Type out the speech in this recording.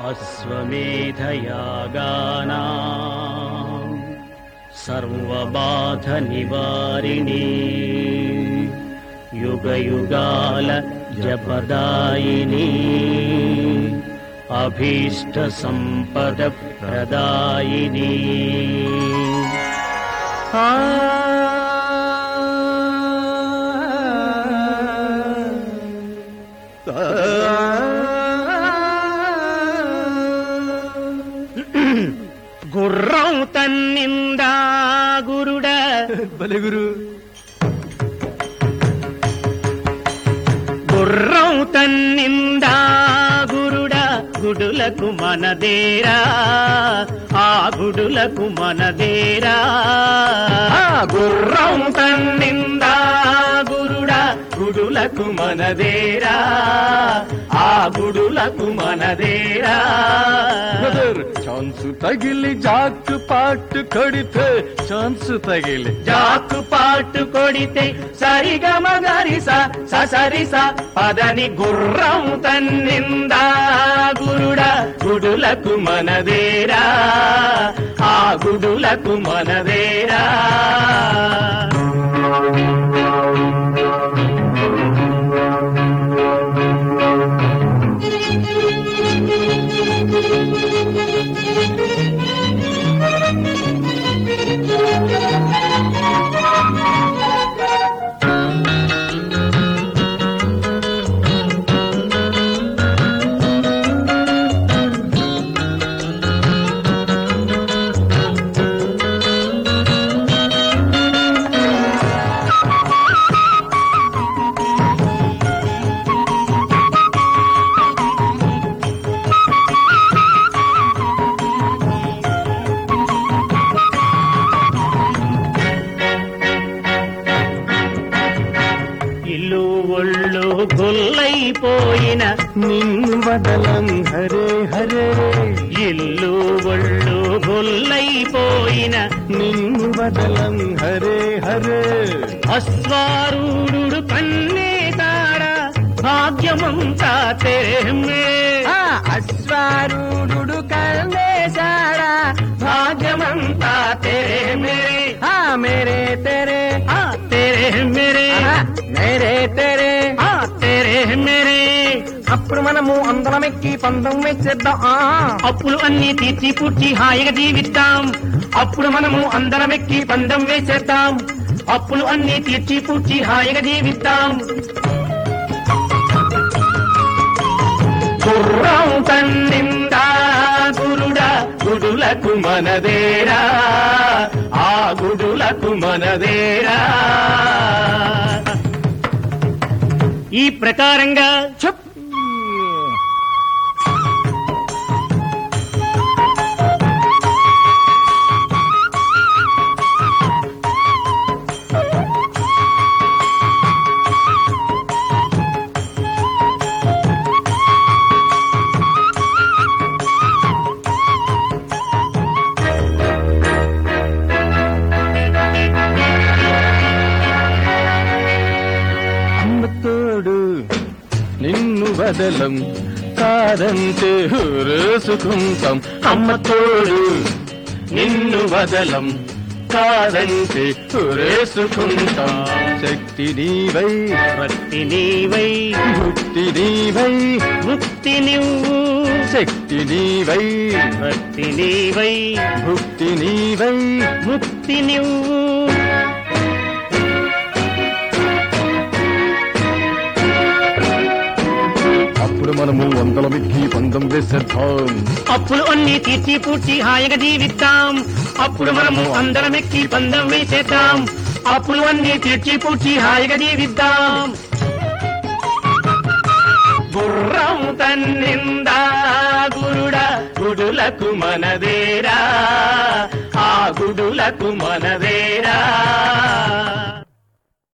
అశ్వమేధయాగానా సర్వబాధ నివారిణి యుగ యుగాల జపదాయిని అభీష్ట సంపద ప్రదాయిని గుర్రం తన్నిందా గురుడ భలే గురు గుర్రం తన్నిందా గురుడ గుడులకు మనదేరా ఆ గుడులకు మనదేరా ఆ గుర్రం తన్నిందా గురుడ గుడులకు మనదేరా ఆ గుడులకు మనదేరా బ్రదర్ ఛాన్స్ తగిలి జాక్ పాటు కడితే ఛాన్స్ తగిలి జాకు పాటు కొడితే సరిగమ గరిస ససరిస పదని గుర్రం తన్నిందా గురుడ గుడులకు మనదేరా ఆ గుడులకు మనదేరా ఇల్లు ఒళ్ళు గొల్లైపోయిన నిన్ను వదలం హరే హరే ఇల్లు ఒళ్ళు గొల్లైపోయిన నిన్ను వదలం హరే హరే అశ్వారూఢుడు కన్నేతాడ భాగ్యమంతా తెరమే అశ్వారూఢుడు కల్లేశాడా భాగ్యమంతా తెరమే ఆ మేరే తెరే ఆ తెరే మేరే మేరే తెరే ఆ తెరే మేరే అప్పుడు మనము అందరం ఎక్కి పందం వేసేద్దాం ఆ అప్పులు అన్ని తీర్చి పుట్టి హాయిగా జీవిస్తాం అప్పుడు మనము అందరం ఎక్కి పందం వేసేద్దాం అప్పులు అన్ని తీర్చి పుట్టి హాయిగా జీవిస్తాం గుర్రం తన్నిందా గురుడా గుడులకు మనదేరా ఆ గుడులకు మనదేరా ఈ ప్రకారంగా చెప్ అమ్మ తోడు నిన్ను వదలం కాదంటే రేసుకుంటాం అమ్మ తోడు నిన్ను వదలం కాదంటే రేసుకుంటాం శక్తి నీవై భక్తి నీవై భక్తి నీవై ముక్తి నువ్వు శక్తి నీవై భక్తి నీవై భక్తి నీవై ముక్తి నువ్వు అప్పుడు మనము వందల మిక్కి పందం వేసేద్దాం అప్పులు అన్ని తీర్చి పూడ్చి హాయిగా జీవిస్తాం అప్పుడు మనము అందరం ఎక్కి పందం వేసేద్దాం అప్పులు అన్ని తీర్చి పూడ్చి హాయిగా జీవిద్దాం గుర్రం తన్నిందా గురుడా గుడులకు మనదేరా ఆ గుడులకు మనదేరా